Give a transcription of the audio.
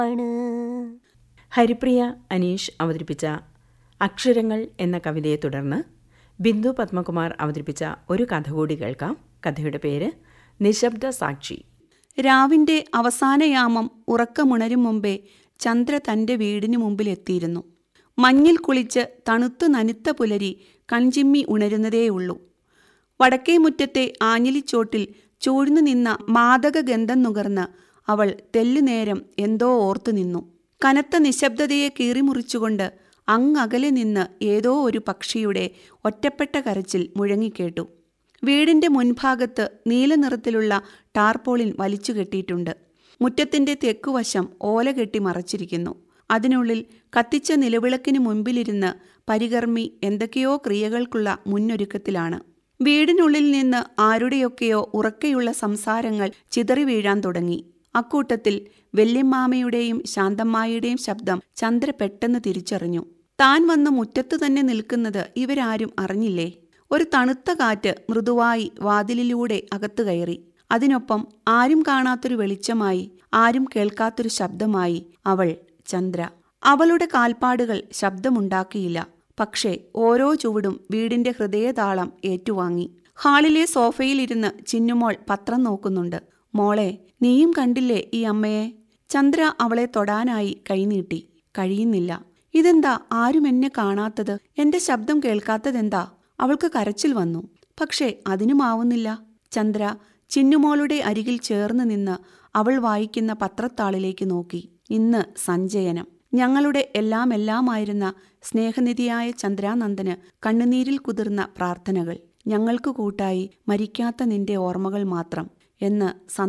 ആണ് ഹരിപ്രിയ അനീഷ് അവതരിപ്പിച്ച അക്ഷരങ്ങൾ എന്ന കവിതയെ തുടർന്ന് ബിന്ദു പത്മകുമാർ അവതരിപ്പിച്ച ഒരു കഥ കൂടി കേൾക്കാം കഥയുടെ പേര് നിശബ്ദ സാക്ഷി രാവിന്റെ അവസാനയാമം ഉറക്കമുണരും മുമ്പേ ചന്ദ്ര തന്റെ വീടിനു മുമ്പിലെത്തിയിരുന്നു മഞ്ഞിൽ കുളിച്ച് തണുത്തു നനുത്ത പുലരി കൺചിമ്മി ഉണരുന്നതേയുള്ളൂ വടക്കേ മുറ്റത്തെ ആഞ്ഞിലിച്ചോട്ടിൽ ചൂഴ്ന്നു നിന്ന മാദക ഗന്ധം നുകർന്ന് അവൾ തെല്ലുനേരം എന്തോ ഓർത്തു നിന്നു കനത്ത നിശബ്ദതയെ കീറിമുറിച്ചുകൊണ്ട് അങ്ങകലെ നിന്ന് ഏതോ ഒരു പക്ഷിയുടെ ഒറ്റപ്പെട്ട കരച്ചിൽ മുഴങ്ങിക്കേട്ടു വീടിന്റെ മുൻഭാഗത്ത് നീലനിറത്തിലുള്ള ടാർപോളിൻ വലിച്ചു കെട്ടിയിട്ടുണ്ട് മുറ്റത്തിന്റെ തെക്കുവശം ഓല കെട്ടി മറച്ചിരിക്കുന്നു അതിനുള്ളിൽ കത്തിച്ച നിലവിളക്കിന് മുൻപിലിരുന്ന് പരികർമ്മി എന്തൊക്കെയോ ക്രിയകൾക്കുള്ള മുന്നൊരുക്കത്തിലാണ് വീടിനുള്ളിൽ നിന്ന് ആരുടെയൊക്കെയോ ഉറക്കെയുള്ള സംസാരങ്ങൾ ചിതറി വീഴാൻ തുടങ്ങി അക്കൂട്ടത്തിൽ വല്യമ്മാമയുടെയും ശാന്തമ്മായുടെയും ശബ്ദം ചന്ദ്ര പെട്ടെന്ന് തിരിച്ചറിഞ്ഞു താൻ വന്ന് മുറ്റത്ത് തന്നെ നിൽക്കുന്നത് ഇവരാരും അറിഞ്ഞില്ലേ ഒരു തണുത്ത കാറ്റ് മൃദുവായി വാതിലിലൂടെ അകത്തു കയറി അതിനൊപ്പം ആരും കാണാത്തൊരു വെളിച്ചമായി ആരും കേൾക്കാത്തൊരു ശബ്ദമായി അവൾ ചന്ദ്ര അവളുടെ കാൽപ്പാടുകൾ ശബ്ദമുണ്ടാക്കിയില്ല പക്ഷേ ഓരോ ചുവടും വീടിന്റെ ഹൃദയതാളം ഏറ്റുവാങ്ങി ഹാളിലെ സോഫയിലിരുന്ന് ചിന്നുമോൾ പത്രം നോക്കുന്നുണ്ട് മോളെ നീയും കണ്ടില്ലേ ഈ അമ്മയെ ചന്ദ്ര അവളെ തൊടാനായി കൈനീട്ടി കഴിയുന്നില്ല ഇതെന്താ ആരും എന്നെ കാണാത്തത് എന്റെ ശബ്ദം കേൾക്കാത്തതെന്താ അവൾക്ക് കരച്ചിൽ വന്നു പക്ഷേ അതിനുമാവുന്നില്ല ചന്ദ്ര ചിന്നുമോളുടെ അരികിൽ ചേർന്ന് നിന്ന് അവൾ വായിക്കുന്ന പത്രത്താളിലേക്ക് നോക്കി ഇന്ന് സഞ്ചയനം ഞങ്ങളുടെ എല്ലാം എല്ലാമായിരുന്ന സ്നേഹനിധിയായ ചന്ദ്രാനന്ദന് കണ്ണുനീരിൽ കുതിർന്ന പ്രാർത്ഥനകൾ ഞങ്ങൾക്ക് കൂട്ടായി മരിക്കാത്ത നിന്റെ ഓർമ്മകൾ മാത്രം എന്ന്